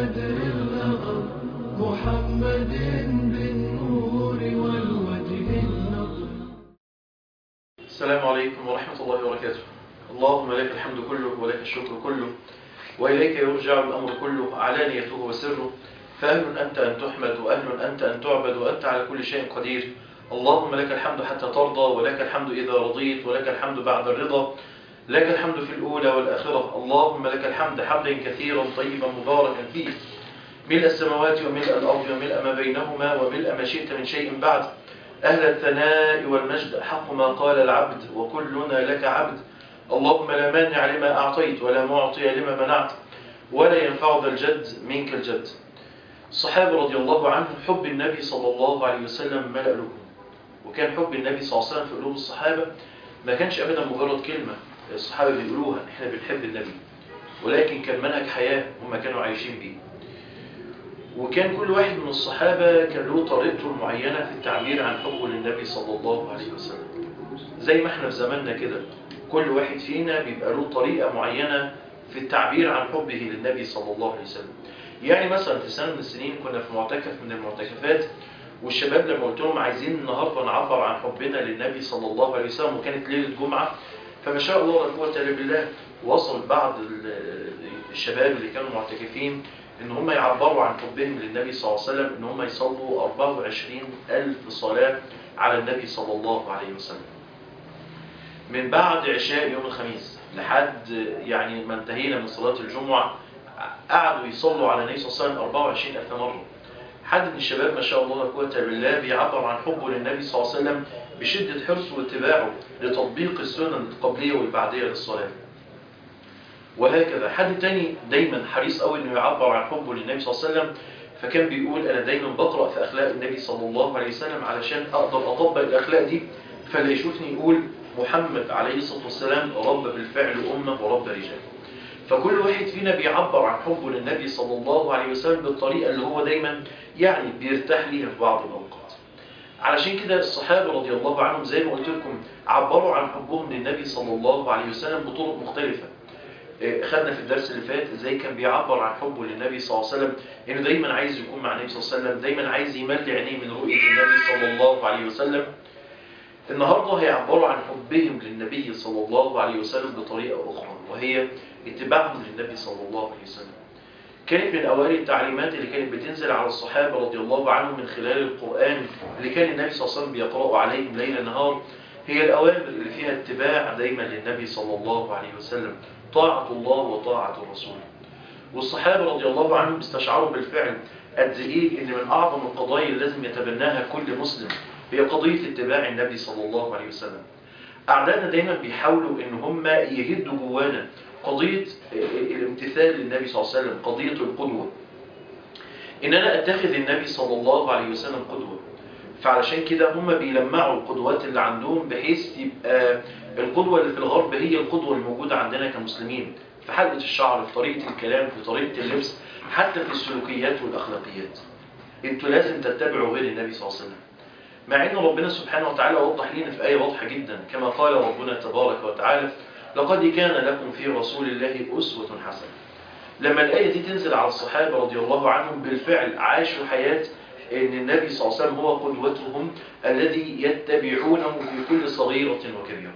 بدر الأغر محمد بالنور والوجه النضر السلام عليكم ورحمة الله وبركاته اللهم لك الحمد كله ولك الشكر كله وإليك يرجع الأمر كله علانيته وسره فأهل أنت أن تحمد وأهل أنت أن تعبد وأنت على كل شيء قدير اللهم لك الحمد حتى ترضى ولك الحمد إذا رضيت ولك الحمد بعد الرضا لك الحمد في الأولى والآخرة اللهم لك الحمد حمدا كثيرا طيبا مباركا فيه ملء السماوات وملء الأرض وملء ما بينهما وملء ما شئت من شيء بعد أهل الثناء والمجد حق ما قال العبد وكلنا لك عبد اللهم لا مانع لما أعطيت ولا معطي لما منعت ولا ينفع ذا الجد منك الجد الصحابة رضي الله عنهم حب النبي صلى الله عليه وسلم ملأ لهم وكان حب النبي صلى الله عليه وسلم في قلوب الصحابة ما كانش أبدا مجرد كلمة الصحابة بيقولوها احنا بنحب النبي ولكن كان منهج حياة هم كانوا عايشين بيه وكان كل واحد من الصحابة كان له طريقته المعينة في التعبير عن حبه للنبي صلى الله عليه وسلم زي ما احنا في زماننا كده كل واحد فينا بيبقى له طريقة معينة في التعبير عن حبه للنبي صلى الله عليه وسلم يعني مثلا في سنة من السنين كنا في معتكف من المعتكفات والشباب لما قلت لهم عايزين النهارده نعبر عن حبنا للنبي صلى الله عليه وسلم وكانت ليلة جمعة فما شاء الله لا قوة إلا بالله وصل بعض الشباب اللي كانوا معتكفين ان هم يعبروا عن حبهم للنبي صلى الله عليه وسلم ان هم يصلوا 24 ألف صلاة على النبي صلى الله عليه وسلم من بعد عشاء يوم الخميس لحد يعني ما انتهينا من صلاة الجمعة قعدوا يصلوا على النبي صلى الله عليه وسلم 24 ألف مرة حد من الشباب ما شاء الله لا قوة إلا بالله بيعبر عن حبه للنبي صلى الله عليه وسلم بشدة حرصه واتباعه لتطبيق السنن القبلية والبعدية للصلاة وهكذا حد تاني دايما حريص قوي انه يعبر عن حبه للنبي صلى الله عليه وسلم فكان بيقول انا دايما بقرا في اخلاق النبي صلى الله عليه وسلم علشان اقدر اطبق الاخلاق دي فاللي يشوفني يقول محمد عليه الصلاه والسلام رب بالفعل امه ورب رجال فكل واحد فينا بيعبر عن حبه للنبي صلى الله عليه وسلم بالطريقه اللي هو دايما يعني بيرتاح ليها في بعض الاوقات علشان كده الصحابه رضي الله عنهم زي ما قلت لكم عبروا عن حبهم للنبي صلى الله عليه وسلم بطرق مختلفه خدنا في الدرس اللي فات ازاي كان بيعبر عن حبه للنبي صلى الله عليه وسلم انه دايما عايز يكون مع النبي صلى الله عليه وسلم دايما عايز يملي عينيه من رؤيه النبي صلى الله عليه وسلم النهارده هيعبروا عن حبهم للنبي صلى الله عليه وسلم بطريقه اخرى وهي اتباعهم للنبي صلى الله عليه وسلم كانت من اوائل التعليمات اللي كانت بتنزل على الصحابه رضي الله عنهم من خلال القران اللي كان النبي صلى الله عليه وسلم بيقراه عليهم ليل نهار هي الاوامر اللي فيها اتباع دايما للنبي صلى الله عليه وسلم طاعة الله وطاعة الرسول والصحابة رضي الله عنهم استشعروا بالفعل قد ايه ان من اعظم القضايا اللي لازم يتبناها كل مسلم هي قضية اتباع النبي صلى الله عليه وسلم اعدائنا دايما بيحاولوا ان هم يهدوا جوانا قضية الامتثال للنبي صلى الله عليه وسلم قضية القدوة ان انا اتخذ النبي صلى الله عليه وسلم قدوة فعلشان كده هم بيلمعوا القدوات اللي عندهم بحيث يبقى القدوة اللي في الغرب هي القدوة الموجودة عندنا كمسلمين في حلقة الشعر في طريقة الكلام في طريقة اللبس حتى في السلوكيات والأخلاقيات انتوا لازم تتبعوا غير النبي صلى الله عليه وسلم مع ان ربنا سبحانه وتعالى وضح لنا في آية واضحة جدا كما قال ربنا تبارك وتعالى لقد كان لكم في رسول الله أسوة حسنة لما الآية دي تنزل على الصحابة رضي الله عنهم بالفعل عاشوا حياة ان النبي صلى الله عليه وسلم هو قدوتهم الذي يتبعونه في كل صغيرة وكبيرة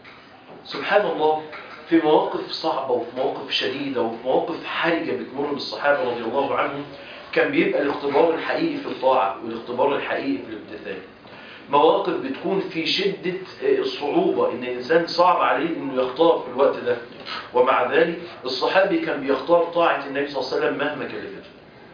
سبحان الله في مواقف صعبة وفي مواقف شديدة وفي مواقف حرجة بتمر بالصحابة رضي الله عنهم كان بيبقى الاختبار الحقيقي في الطاعة والاختبار الحقيقي في الامتثال مواقف بتكون في شدة الصعوبة ان الانسان صعب عليه انه يختار في الوقت ده ومع ذلك الصحابي كان بيختار طاعة النبي صلى الله عليه وسلم مهما كلفته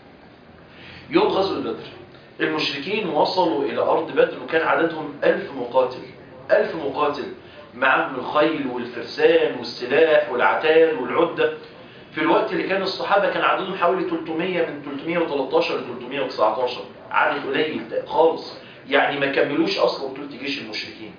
يوم غزوة بدر المشركين وصلوا الى ارض بدر وكان عددهم الف مقاتل الف مقاتل معهم الخيل والفرسان والسلاح والعتاد والعدة في الوقت اللي كان الصحابة كان عددهم حوالي 300 من 313 ل 319 عدد قليل خالص يعني ما كملوش أصلا ثلث جيش المشركين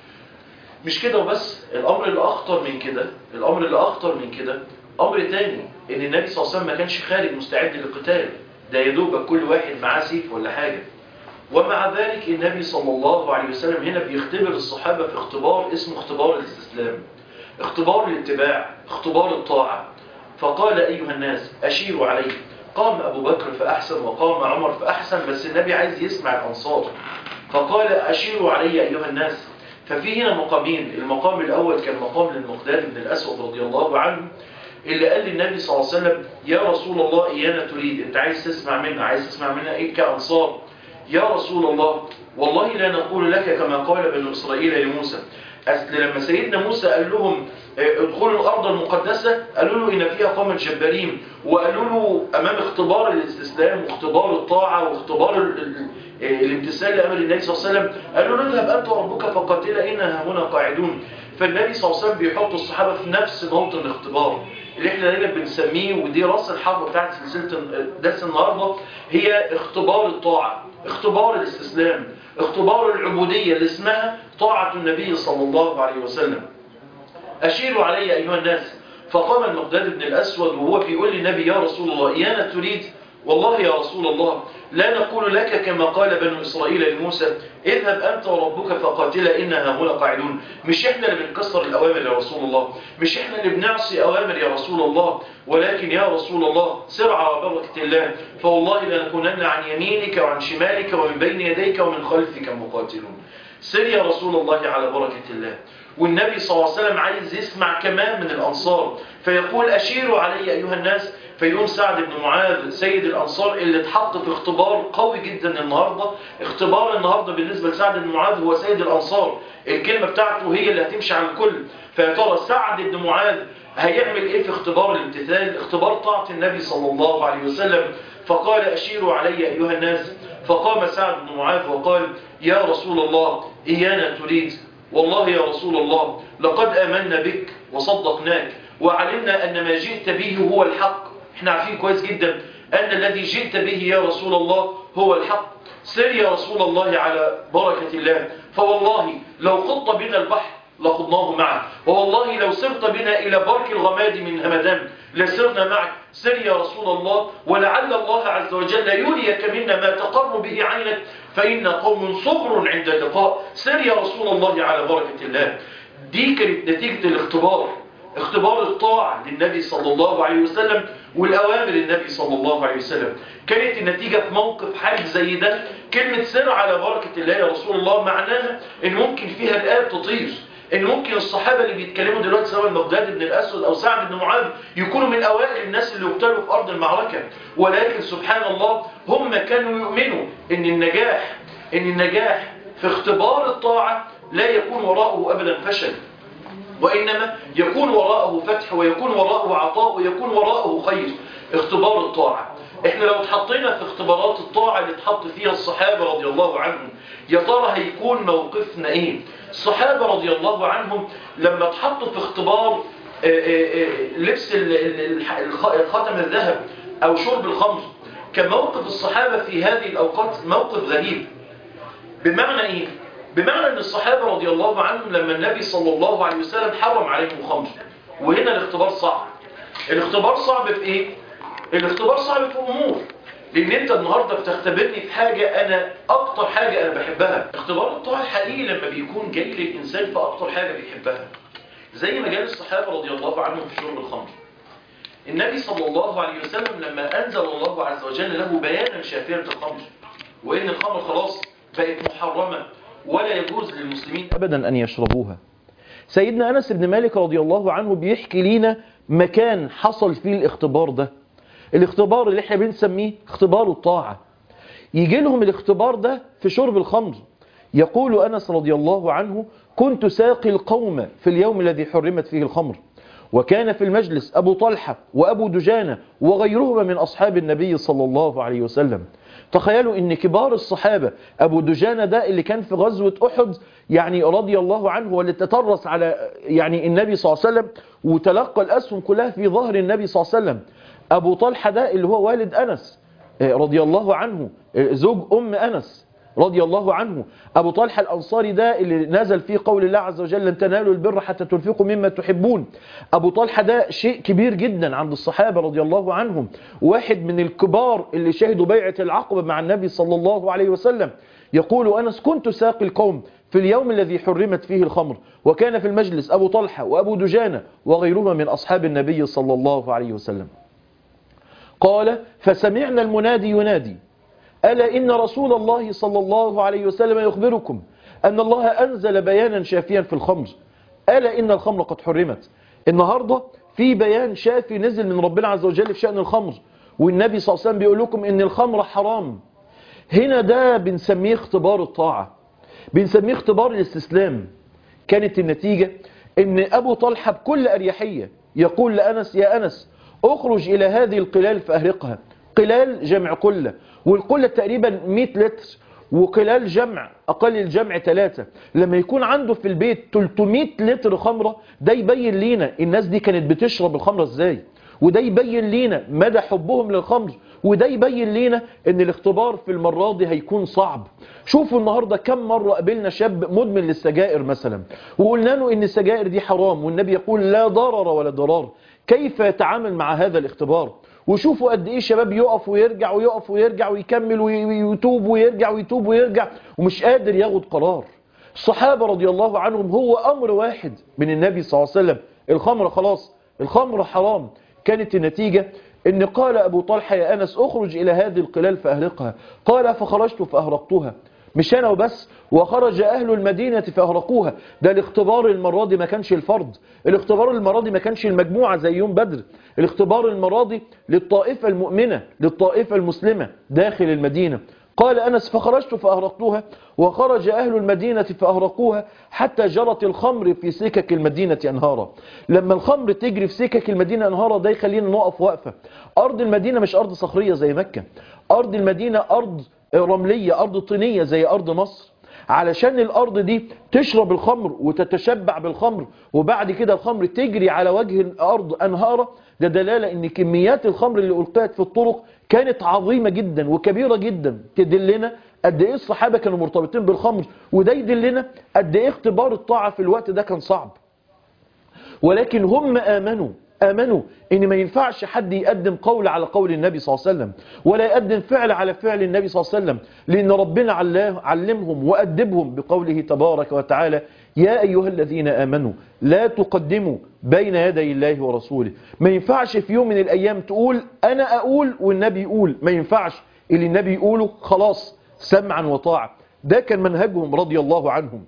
مش كده وبس الأمر اللي أخطر من كده الأمر اللي أخطر من كده أمر تاني إن النبي صلى الله عليه وسلم ما كانش خارج مستعد للقتال ده يدوب كل واحد معاه سيف ولا حاجة ومع ذلك النبي صلى الله عليه وسلم هنا بيختبر الصحابة في اختبار اسمه اختبار الاستسلام اختبار الاتباع اختبار الطاعة فقال أيها الناس أشيروا عليه قام أبو بكر فأحسن وقام عمر فأحسن بس النبي عايز يسمع الأنصار فقال أشيروا علي أيها الناس ففي هنا مقامين المقام الأول كان مقام للمقداد بن الأسود رضي الله عنه اللي قال للنبي صلى الله عليه وسلم يا رسول الله إيانا تريد أنت عايز تسمع منا عايز تسمع منا إيه كأنصار يا رسول الله والله لا نقول لك كما قال بنو إسرائيل لموسى أصل لما سيدنا موسى قال لهم ادخلوا الأرض المقدسة قالوا له إن فيها قوم جبارين وقالوا له أمام اختبار الاستسلام واختبار الطاعة واختبار ال- ال- الامتثال لأمر النبي صلى الله عليه وسلم قالوا له اذهب أنت وربك فقاتلا إنها هنا قاعدون فالنبي صلى الله عليه وسلم بيحط الصحابة في نفس موطن الاختبار اللي احنا دايما بنسميه ودي راس الحرب بتاعت سلسلة درس النهاردة هي اختبار الطاعة اختبار الاستسلام اختبار العبودية اللي اسمها طاعة النبي صلى الله عليه وسلم أشيروا علي أيها الناس فقام المقداد بن الأسود وهو بيقول للنبي يا رسول الله إيانا تريد والله يا رسول الله لا نقول لك كما قال بنو إسرائيل لموسى اذهب أنت وربك فقاتلا إنها هنا قاعدون مش إحنا اللي بنكسر الأوامر يا رسول الله مش إحنا اللي بنعصي أوامر يا رسول الله ولكن يا رسول الله سر على بركة الله فوالله لنكونن عن يمينك وعن شمالك ومن بين يديك ومن خلفك مقاتلون سر يا رسول الله على بركة الله والنبي صلى الله عليه وسلم عايز يسمع كمان من الأنصار فيقول أشيروا علي أيها الناس فيقوم سعد بن معاذ سيد الأنصار اللي اتحط في اختبار قوي جدا النهاردة اختبار النهاردة بالنسبة لسعد بن معاذ هو سيد الأنصار الكلمة بتاعته هي اللي هتمشي على الكل فيا ترى سعد بن معاذ هيعمل ايه في اختبار الامتثال اختبار طاعة النبي صلى الله عليه وسلم فقال أشيروا علي أيها الناس فقام سعد بن معاذ وقال يا رسول الله إيانا تريد والله يا رسول الله لقد آمنا بك وصدقناك وعلمنا أن ما جئت به هو الحق احنا عارفين كويس جدا أن الذي جئت به يا رسول الله هو الحق سر يا رسول الله على بركة الله فوالله لو خط بنا البحر لخضناه معه ووالله لو سرت بنا إلى برك الغماد من همدان لسرنا معك سر يا رسول الله ولعل الله عز وجل يريك منا ما تقر به عينك فإن قوم صبر عند اللقاء سر يا رسول الله على بركة الله دي كانت نتيجة الاختبار اختبار الطاعة للنبي صلى الله عليه وسلم والأوامر النبي صلى الله عليه وسلم كانت النتيجة في موقف حرج زي ده كلمة سر على بركة الله يا رسول الله معناها ان ممكن فيها الآب تطير ان ممكن الصحابة اللي بيتكلموا دلوقتي سواء المقداد بن الأسود أو سعد بن معاذ يكونوا من أوائل الناس اللي يقتلوا في أرض المعركة ولكن سبحان الله هم كانوا يؤمنوا ان النجاح ان النجاح في اختبار الطاعة لا يكون وراءه أبدا فشل وإنما يكون وراءه فتح ويكون وراءه عطاء ويكون وراءه خير اختبار الطاعة احنا لو اتحطينا في اختبارات الطاعة اللي اتحط فيها الصحابة رضي الله عنهم يا ترى هيكون موقفنا ايه الصحابة رضي الله عنهم لما اتحطوا في اختبار آه، آه، آه، لبس ال- ال- الخ- الخاتم الذهب او شرب الخمر كان موقف الصحابة في هذه الاوقات موقف غريب بمعنى ايه بمعنى ان الصحابة رضي الله عنهم لما النبي صلى الله عليه وسلم حرم عليهم الخمر وهنا الاختبار صعب الاختبار صعب في ايه الاختبار صعب في امور لان انت النهاردة بتختبرني في حاجة انا اكتر حاجة انا بحبها اختبار الطاعة الحقيقي لما بيكون جاي للانسان في اكتر حاجة بيحبها زي ما جاء الصحابة رضي الله عنهم في شرب الخمر النبي صلى الله عليه وسلم لما أنزل الله عز وجل له بيانا شافيا في الخمر وإن الخمر خلاص بقت محرمة ولا يجوز للمسلمين أبدا أن يشربوها سيدنا أنس بن مالك رضي الله عنه بيحكي لينا مكان حصل فيه الاختبار ده الاختبار اللي احنا بنسميه اختبار الطاعة يجي لهم الاختبار ده في شرب الخمر يقول أنس رضي الله عنه كنت ساقي القوم في اليوم الذي حرمت فيه الخمر وكان في المجلس أبو طلحة وأبو دجانة وغيرهما من أصحاب النبي صلى الله عليه وسلم تخيلوا ان كبار الصحابة ابو دجانة ده اللي كان في غزوة احد يعني رضي الله عنه واللي تترس على يعني النبي صلى الله عليه وسلم وتلقى الاسهم كلها في ظهر النبي صلى الله عليه وسلم ابو طلحة ده اللي هو والد انس رضي الله عنه زوج ام انس رضي الله عنه أبو طلحة الأنصاري ده اللي نزل فيه قول الله عز وجل لن تنالوا البر حتى تنفقوا مما تحبون أبو طلحة ده شيء كبير جدا عند الصحابة رضي الله عنهم واحد من الكبار اللي شهدوا بيعة العقبة مع النبي صلى الله عليه وسلم يقول أنس كنت ساقي القوم في اليوم الذي حرمت فيه الخمر وكان في المجلس أبو طلحة وأبو دجانة وغيرهما من أصحاب النبي صلى الله عليه وسلم قال فسمعنا المنادي ينادي ألا إن رسول الله صلى الله عليه وسلم يخبركم أن الله أنزل بيانا شافيا في الخمر ألا إن الخمر قد حرمت النهاردة في بيان شافي نزل من ربنا عز وجل في شأن الخمر والنبي صلى الله عليه وسلم بيقول لكم إن الخمر حرام هنا ده بنسميه اختبار الطاعة بنسميه اختبار الاستسلام كانت النتيجة ان ابو طلحة بكل اريحية يقول لأنس يا أنس اخرج الى هذه القلال فاهرقها قلال جمع قلة والقلة تقريبا 100 لتر وقلال جمع اقل الجمع ثلاثة لما يكون عنده في البيت 300 لتر خمرة ده يبين لينا الناس دي كانت بتشرب الخمرة ازاي وده يبين لينا مدى حبهم للخمر وده يبين لينا ان الاختبار في المرة دي هيكون صعب شوفوا النهاردة كم مرة قابلنا شاب مدمن للسجائر مثلا وقلنا له ان السجائر دي حرام والنبي يقول لا ضرر ولا ضرار كيف يتعامل مع هذا الاختبار وشوفوا قد ايه شباب يقف ويرجع ويقف ويرجع ويكمل ويتوب ويرجع ويتوب ويرجع ومش قادر ياخد قرار الصحابة رضي الله عنهم هو امر واحد من النبي صلى الله عليه وسلم الخمر خلاص الخمر حرام كانت النتيجة ان قال ابو طلحة يا انس اخرج الى هذه القلال فاهرقها قال فخرجت فاهرقتها مش انا وبس وخرج اهل المدينة فاهرقوها ده الاختبار المرة دي ما كانش الفرد الاختبار المرة دي ما كانش المجموعة زي يوم بدر الاختبار المرة دي للطائفة المؤمنة للطائفة المسلمة داخل المدينة قال أنس فخرجت فأهرقتها وخرج أهل المدينة فأهرقوها حتى جرت الخمر في سكك المدينة أنهارا لما الخمر تجري في سكك المدينة أنهارا ده يخلينا نقف وقفة أرض المدينة مش أرض صخرية زي مكة أرض المدينة أرض رملية أرض طينية زي أرض مصر علشان الأرض دي تشرب الخمر وتتشبع بالخمر وبعد كده الخمر تجري على وجه الأرض أنهارا ده دلالة ان كميات الخمر اللي ألقيت في الطرق كانت عظيمة جدا وكبيرة جدا تدلنا قد ايه الصحابة كانوا مرتبطين بالخمر وده يدلنا قد ايه اختبار الطاعة في الوقت ده كان صعب ولكن هم آمنوا آمنوا ان ما ينفعش حد يقدم قول على قول النبي صلى الله عليه وسلم ولا يقدم فعل على فعل النبي صلى الله عليه وسلم لان ربنا علمهم وأدبهم بقوله تبارك وتعالى يا أيها الذين آمنوا لا تقدموا بين يدي الله ورسوله ما ينفعش في يوم من الأيام تقول أنا أقول والنبي يقول ما ينفعش اللي النبي يقوله خلاص سمعا وطاعة ده كان منهجهم رضي الله عنهم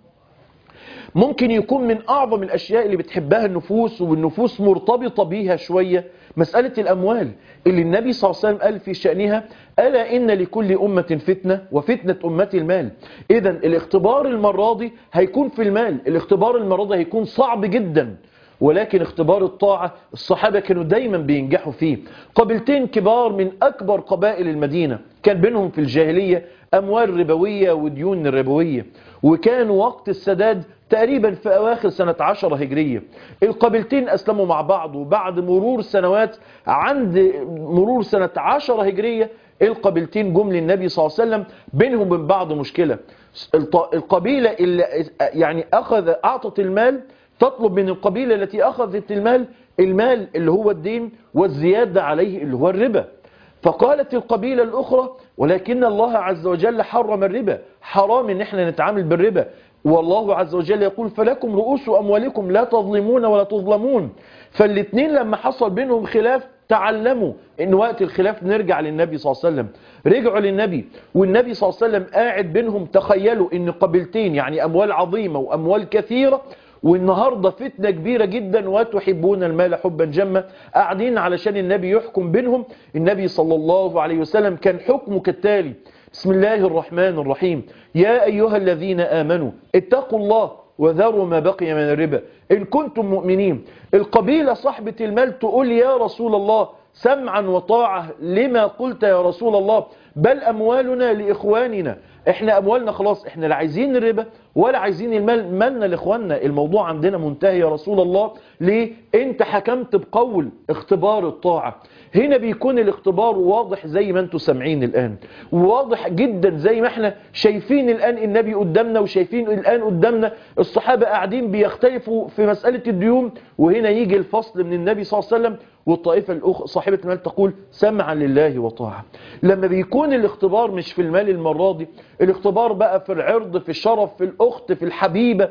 ممكن يكون من أعظم الأشياء اللي بتحبها النفوس والنفوس مرتبطة بيها شوية مسألة الأموال اللي النبي صلى الله عليه وسلم قال في شأنها ألا إن لكل أمة فتنة وفتنة أمتي المال إذا الاختبار المرة دي هيكون في المال الاختبار المرة دي هيكون صعب جدا ولكن اختبار الطاعة الصحابة كانوا دايما بينجحوا فيه قبيلتين كبار من أكبر قبائل المدينة كان بينهم في الجاهلية أموال ربوية وديون ربوية وكانوا وقت السداد تقريبا في أواخر سنة عشرة هجرية القبيلتين أسلموا مع بعض وبعد مرور سنوات عند مرور سنة عشرة هجرية القبيلتين جم للنبي صلى الله عليه وسلم بينهم وبين بعض مشكلة القبيلة اللي يعني أخذ أعطت المال تطلب من القبيلة التي أخذت المال المال اللي هو الدين والزيادة عليه اللي هو الربا فقالت القبيلة الأخرى ولكن الله عز وجل حرم الربا حرام ان احنا نتعامل بالربا والله عز وجل يقول فلكم رؤوس أموالكم لا تظلمون ولا تظلمون فالاثنين لما حصل بينهم خلاف تعلموا ان وقت الخلاف نرجع للنبي صلى الله عليه وسلم رجعوا للنبي والنبي صلى الله عليه وسلم قاعد بينهم تخيلوا ان قبيلتين يعني اموال عظيمة واموال كثيرة والنهاردة فتنة كبيرة جدا وتحبون المال حبا جما قاعدين علشان النبي يحكم بينهم النبي صلى الله عليه وسلم كان حكمه كالتالي بسم الله الرحمن الرحيم يا أيها الذين آمنوا اتقوا الله وذروا ما بقي من الربا إن كنتم مؤمنين القبيلة صاحبة المال تقول يا رسول الله سمعا وطاعة لما قلت يا رسول الله بل أموالنا لإخواننا احنا أموالنا خلاص احنا لا عايزين الربا ولا عايزين المال مالنا لإخواننا الموضوع عندنا منتهي يا رسول الله ليه انت حكمت بقول اختبار الطاعة هنا بيكون الاختبار واضح زي ما انتم سامعين الآن واضح جدا زي ما احنا شايفين الآن النبي قدامنا وشايفين الآن قدامنا الصحابة قاعدين بيختلفوا في مسألة الديون وهنا يجي الفصل من النبي صلى الله عليه وسلم والطائفة الأخرى صاحبة المال تقول سمعا لله وطاعة لما بيكون الاختبار مش في المال المرة دي الاختبار بقى في العرض في الشرف في الأخت في الحبيبة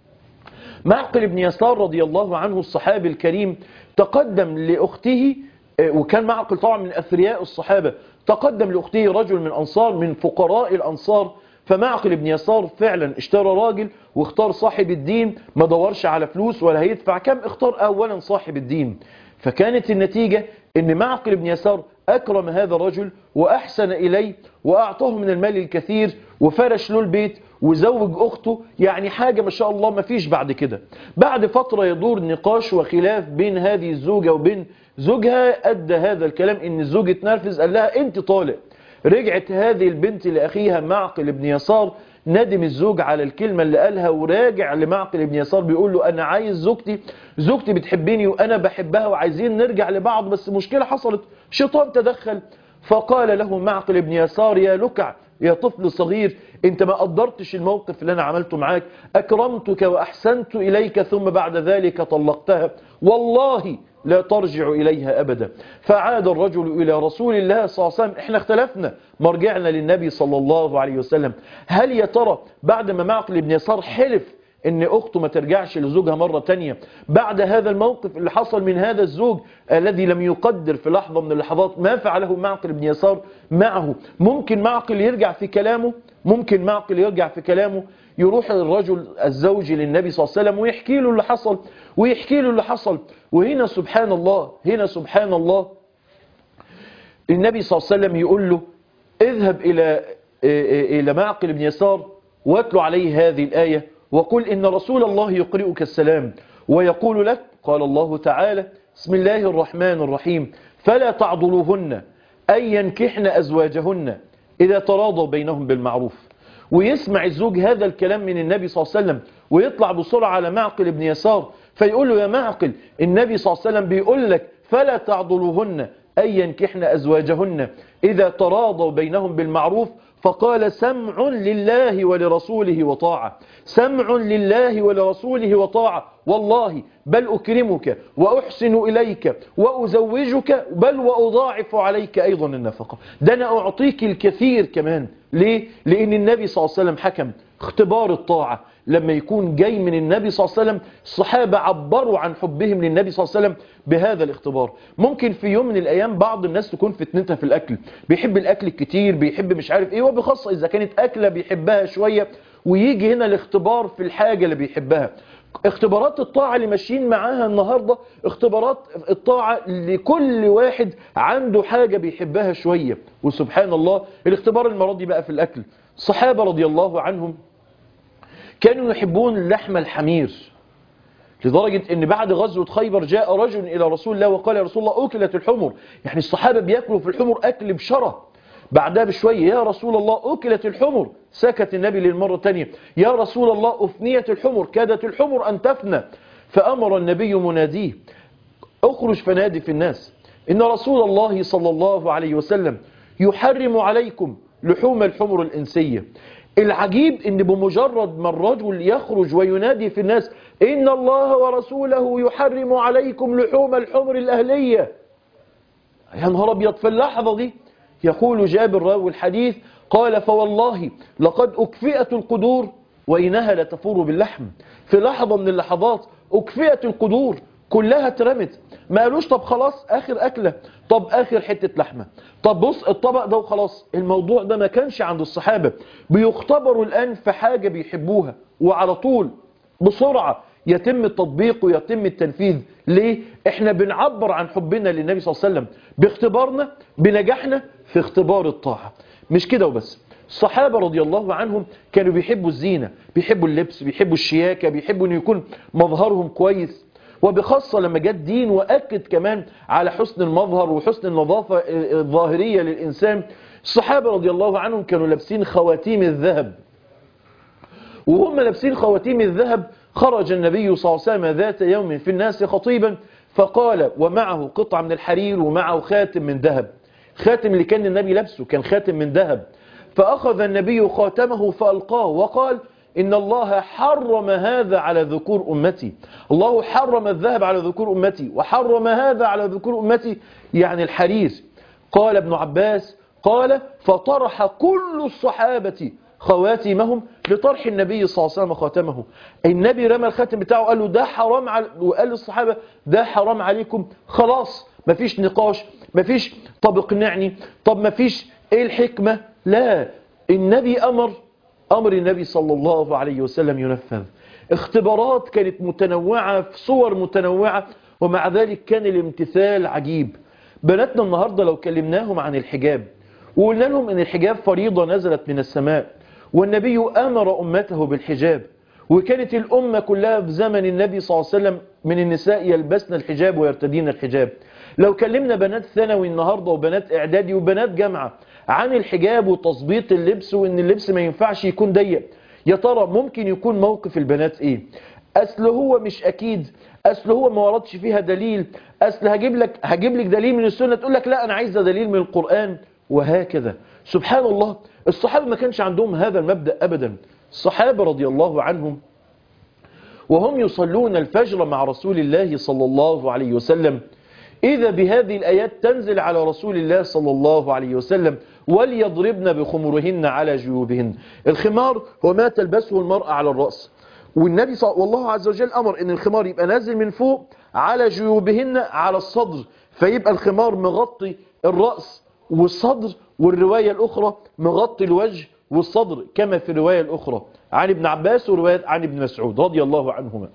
معقل بن يسار رضي الله عنه الصحابي الكريم تقدم لأخته آه، وكان معقل طبعا من أثرياء الصحابة تقدم لأخته رجل من أنصار من فقراء الأنصار فمعقل بن يسار فعلا اشترى راجل واختار صاحب الدين ما دورش على فلوس ولا هيدفع كم اختار أولا صاحب الدين فكانت النتيجة ان معقل بن يسار أكرم هذا الرجل وأحسن إليه وأعطاه من المال الكثير وفرش له البيت وزوج أخته يعني حاجة ما شاء الله ما فيش بعد كده بعد فترة يدور نقاش وخلاف بين هذه الزوجة وبين زوجها أدى هذا الكلام إن الزوج اتنرفز قال لها أنت طالق رجعت هذه البنت لأخيها معقل بن يسار ندم الزوج على الكلمة اللي قالها وراجع لمعقل بن يسار بيقول له أنا عايز زوجتي زوجتي بتحبني وأنا بحبها وعايزين نرجع لبعض بس مشكلة حصلت شيطان تدخل فقال له معقل بن يسار يا لكع يا طفل صغير انت ما قدرتش الموقف اللي انا عملته معاك اكرمتك واحسنت اليك ثم بعد ذلك طلقتها والله لا ترجع إليها أبدا فعاد الرجل إلى رسول الله صلى الله عليه وسلم احنا اختلفنا مرجعنا للنبي صلى الله عليه وسلم هل يا ترى بعد ما معقل بن يسار حلف ان اخته ما ترجعش لزوجها مرة تانية بعد هذا الموقف اللي حصل من هذا الزوج الذي لم يقدر في لحظة من اللحظات ما فعله معقل بن يسار معه ممكن معقل يرجع في كلامه ممكن معقل يرجع في كلامه يروح الرجل الزوج للنبي صلى الله عليه وسلم ويحكي له اللي حصل ويحكي له اللي حصل وهنا سبحان الله هنا سبحان الله النبي صلى الله عليه وسلم يقول له اذهب إلى إلى معقل بن يسار واتلو عليه هذه الآية وقل إن رسول الله يقرئك السلام ويقول لك قال الله تعالى بسم الله الرحمن الرحيم فلا تعضلوهن أن ينكحن أزواجهن إذا تراضوا بينهم بالمعروف ويسمع الزوج هذا الكلام من النبي صلى الله عليه وسلم ويطلع بسرعة على معقل بن يسار فيقول له يا معقل النبي صلى الله عليه وسلم بيقول لك فلا تعضلوهن أن ينكحن أزواجهن إذا تراضوا بينهم بالمعروف فقال سمع لله ولرسوله وطاعة سمع لله ولرسوله وطاعة والله بل أكرمك وأحسن إليك وأزوجك بل وأضاعف عليك أيضا النفقة ده أنا أعطيك الكثير كمان ليه؟ لأن النبي صلى الله عليه وسلم حكم اختبار الطاعة لما يكون جاي من النبي صلى الله عليه وسلم الصحابة عبروا عن حبهم للنبي صلى الله عليه وسلم بهذا الاختبار ممكن في يوم من الأيام بعض الناس تكون فتنتها في الأكل بيحب الأكل الكتير بيحب مش عارف إيه وبخاصة إذا كانت أكلة بيحبها شوية ويجي هنا الاختبار في الحاجة اللي بيحبها اختبارات الطاعة اللي ماشيين معاها النهاردة اختبارات الطاعة لكل واحد عنده حاجة بيحبها شوية وسبحان الله الاختبار المرضي بقى في الأكل الصحابة رضي الله عنهم كانوا يحبون لحم الحمير لدرجة ان بعد غزوة خيبر جاء رجل الى رسول الله وقال يا رسول الله اكلت الحمر يعني الصحابة بياكلوا في الحمر اكل بشرة بعدها بشوية يا رسول الله اكلت الحمر سكت النبي للمرة الثانية يا رسول الله افنيت الحمر كادت الحمر ان تفنى فامر النبي مناديه اخرج فنادي في الناس ان رسول الله صلى الله عليه وسلم يحرم عليكم لحوم الحمر الانسية العجيب ان بمجرد ما الرجل يخرج وينادي في الناس ان الله ورسوله يحرم عليكم لحوم الحمر الاهلية يا نهار ابيض في اللحظة دي يقول جابر راوي الحديث قال فوالله لقد اكفئت القدور وانها لتفور باللحم في لحظة من اللحظات اكفئت القدور كلها اترمت ما قالوش طب خلاص اخر اكلة طب اخر حتة لحمة طب بص الطبق ده وخلاص الموضوع ده ما كانش عند الصحابة بيختبروا الان في حاجة بيحبوها وعلى طول بسرعة يتم التطبيق ويتم التنفيذ ليه احنا بنعبر عن حبنا للنبي صلى الله عليه وسلم باختبارنا بنجاحنا في اختبار الطاعة مش كده وبس الصحابة رضي الله عنهم كانوا بيحبوا الزينة بيحبوا اللبس بيحبوا الشياكة بيحبوا ان يكون مظهرهم كويس وبخاصة لما جاء الدين وأكد كمان على حسن المظهر وحسن النظافة الظاهرية للإنسان الصحابة رضي الله عنهم كانوا لابسين خواتيم الذهب وهم لابسين خواتيم الذهب خرج النبي صلى الله عليه وسلم ذات يوم في الناس خطيبا فقال ومعه قطعة من الحرير ومعه خاتم من ذهب خاتم اللي كان النبي لابسه كان خاتم من ذهب فأخذ النبي خاتمه فألقاه وقال إن الله حرم هذا على ذكور أمتي الله حرم الذهب على ذكور أمتي وحرم هذا على ذكور أمتي يعني الحرير قال ابن عباس قال فطرح كل الصحابة خواتمهم لطرح النبي صلى الله عليه وسلم خاتمه النبي رمى الخاتم بتاعه قال له ده حرام على وقال للصحابة ده حرام عليكم خلاص مفيش نقاش مفيش طب اقنعني طب مفيش ايه الحكمة لا النبي أمر أمر النبي صلى الله عليه وسلم ينفذ اختبارات كانت متنوعة في صور متنوعة ومع ذلك كان الامتثال عجيب بناتنا النهاردة لو كلمناهم عن الحجاب وقلنا لهم ان الحجاب فريضة نزلت من السماء والنبي أمر أمته بالحجاب وكانت الأمة كلها في زمن النبي صلى الله عليه وسلم من النساء يلبسن الحجاب ويرتدين الحجاب لو كلمنا بنات ثانوي النهاردة وبنات إعدادي وبنات جامعة عن الحجاب وتظبيط اللبس وإن اللبس ما ينفعش يكون ضيق يا ترى ممكن يكون موقف البنات إيه أصل هو مش أكيد أصل هو ما وردش فيها دليل أصل هجيب لك هجيب لك دليل من السنة تقول لك لا أنا عايزة دليل من القرآن وهكذا سبحان الله الصحابة ما كانش عندهم هذا المبدأ أبدا الصحابة رضي الله عنهم وهم يصلون الفجر مع رسول الله صلى الله عليه وسلم إذا بهذه الآيات تنزل على رسول الله صلى الله عليه وسلم وليضربن بخمرهن على جيوبهن الخمار هو ما تلبسه المرأة على الرأس والنبي صلى والله عز وجل أمر أن الخمار يبقى نازل من فوق على جيوبهن على الصدر فيبقى الخمار مغطي الرأس والصدر والرواية الأخرى مغطي الوجه والصدر كما في الرواية الأخرى عن ابن عباس ورواية عن ابن مسعود رضي الله عنهما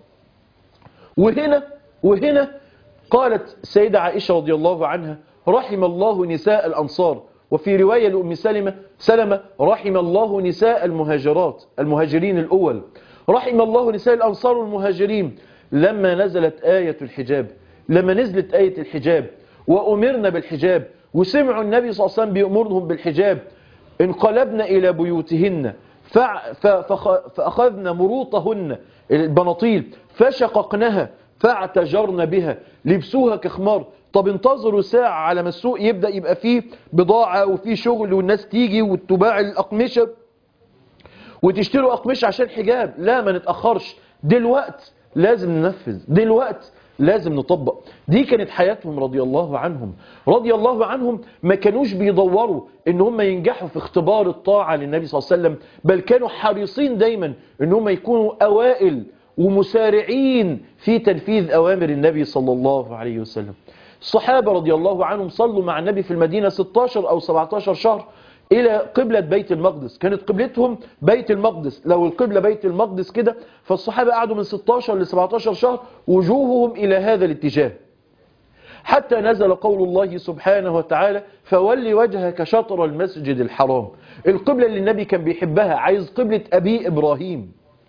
وهنا وهنا قالت سيدة عائشة رضي الله عنها رحم الله نساء الأنصار وفي رواية لأم سلمة سلمة رحم الله نساء المهاجرات المهاجرين الأول رحم الله نساء الأنصار والمهاجرين لما نزلت آية الحجاب لما نزلت آية الحجاب وأمرنا بالحجاب وسمعوا النبي صلى الله عليه وسلم بيأمرهم بالحجاب انقلبنا إلى بيوتهن فأخذنا مروطهن البناطيل فشققناها فاعتجرن بها لبسوها كخمار طب انتظروا ساعة على ما السوق يبدأ يبقى فيه بضاعة وفيه شغل والناس تيجي وتباع الأقمشة وتشتروا أقمشة عشان حجاب لا ما نتأخرش دلوقت لازم ننفذ دلوقت لازم نطبق دي كانت حياتهم رضي الله عنهم رضي الله عنهم ما كانوش بيدوروا ان هم ينجحوا في اختبار الطاعة للنبي صلى الله عليه وسلم بل كانوا حريصين دايما ان هم يكونوا اوائل ومسارعين في تنفيذ اوامر النبي صلى الله عليه وسلم الصحابة رضي الله عنهم صلوا مع النبي في المدينة 16 او 17 شهر إلى قبلة بيت المقدس كانت قبلتهم بيت المقدس لو القبلة بيت المقدس كده فالصحابة قعدوا من 16 ل 17 شهر وجوههم إلى هذا الاتجاه حتى نزل قول الله سبحانه وتعالى فولي وجهك شطر المسجد الحرام القبلة اللي النبي كان بيحبها عايز قبلة أبي إبراهيم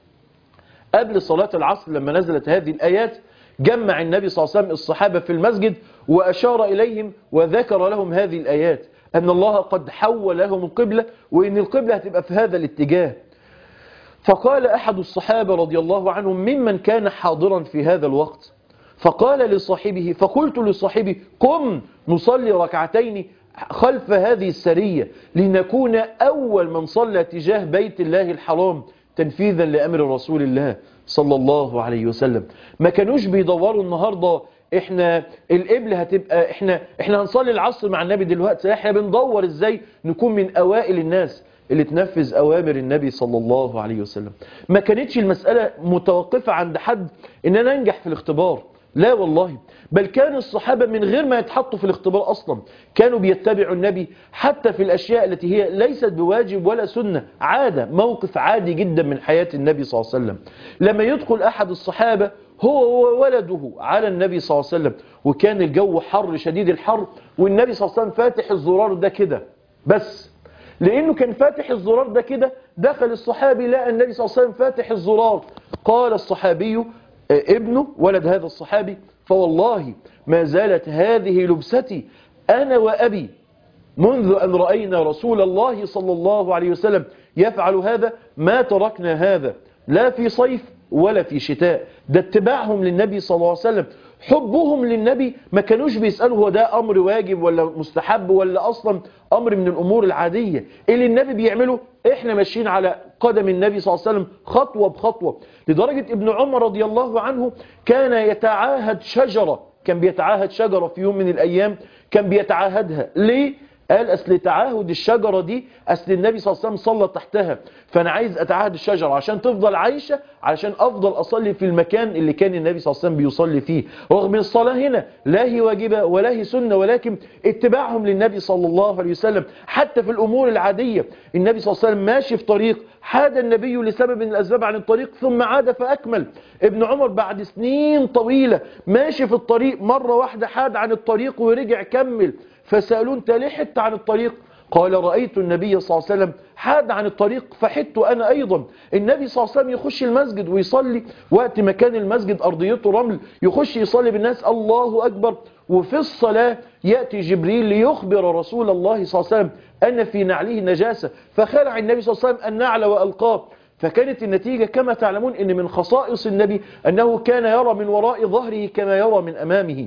قبل صلاة العصر لما نزلت هذه الآيات جمع النبي صلى الله عليه وسلم الصحابة في المسجد وأشار إليهم وذكر لهم هذه الآيات أن الله قد حول لهم القبلة وإن القبلة هتبقى في هذا الاتجاه فقال أحد الصحابة رضي الله عنهم ممن كان حاضرا في هذا الوقت فقال لصاحبه فقلت لصاحبي قم نصلي ركعتين خلف هذه السرية لنكون أول من صلى تجاه بيت الله الحرام تنفيذا لأمر رسول الله صلى الله عليه وسلم ما كانوش بيدوروا النهاردة احنا القبلة هتبقى احنا احنا هنصلي العصر مع النبي دلوقتي احنا بندور ازاي نكون من اوائل الناس اللي تنفذ اوامر النبي صلى الله عليه وسلم ما كانتش المسألة متوقفة عند حد ان انا انجح في الاختبار لا والله بل كان الصحابة من غير ما يتحطوا في الاختبار أصلا كانوا بيتبعوا النبي حتى في الأشياء التي هي ليست بواجب ولا سنة عادة موقف عادي جدا من حياة النبي صلى الله عليه وسلم لما يدخل أحد الصحابة هو وولده على النبي صلى الله عليه وسلم وكان الجو حر شديد الحر والنبي صلى الله عليه وسلم فاتح الزرار ده كده بس لأنه كان فاتح الزرار ده كده دخل الصحابي لقى النبي صلى الله عليه وسلم فاتح الزرار قال الصحابي ابنه ولد هذا الصحابي فوالله ما زالت هذه لبستي أنا وأبي منذ أن رأينا رسول الله صلى الله عليه وسلم يفعل هذا ما تركنا هذا لا في صيف ولا في شتاء ده اتباعهم للنبي صلى الله عليه وسلم حبهم للنبي ما كانوش بيسألوا هو ده أمر واجب ولا مستحب ولا أصلا أمر من الأمور العادية اللي النبي بيعمله إحنا ماشيين على قدم النبي صلى الله عليه وسلم خطوة بخطوة لدرجة ابن عمر رضي الله عنه كان يتعاهد شجرة كان بيتعاهد شجرة في يوم من الأيام كان بيتعاهدها ليه؟ قال أصل تعاهد الشجرة دي أصل النبي صلى الله عليه وسلم صلى تحتها فأنا عايز أتعاهد الشجرة عشان تفضل عايشة علشان أفضل أصلي في المكان اللي كان النبي صلى الله عليه وسلم بيصلي فيه رغم الصلاة هنا لا هي واجبة ولا هي سنة ولكن اتباعهم للنبي صلى الله عليه وسلم حتى في الأمور العادية النبي صلى الله عليه وسلم ماشي في طريق حاد النبي لسبب من الأسباب عن الطريق ثم عاد فأكمل ابن عمر بعد سنين طويلة ماشي في الطريق مرة واحدة حاد عن الطريق ورجع كمل فسألوه انت ليه حدت عن الطريق قال رأيت النبي صلى الله عليه وسلم حاد عن الطريق فحدت أنا أيضا النبي صلى الله عليه وسلم يخش المسجد ويصلي وقت ما كان المسجد أرضيته رمل يخش يصلي بالناس الله أكبر وفي الصلاة يأتي جبريل ليخبر رسول الله صلى الله عليه وسلم أن في نعله نجاسة فخلع النبي صلى الله عليه وسلم النعل وألقاه فكانت النتيجة كما تعلمون أن من خصائص النبي أنه كان يرى من وراء ظهره كما يرى من أمامه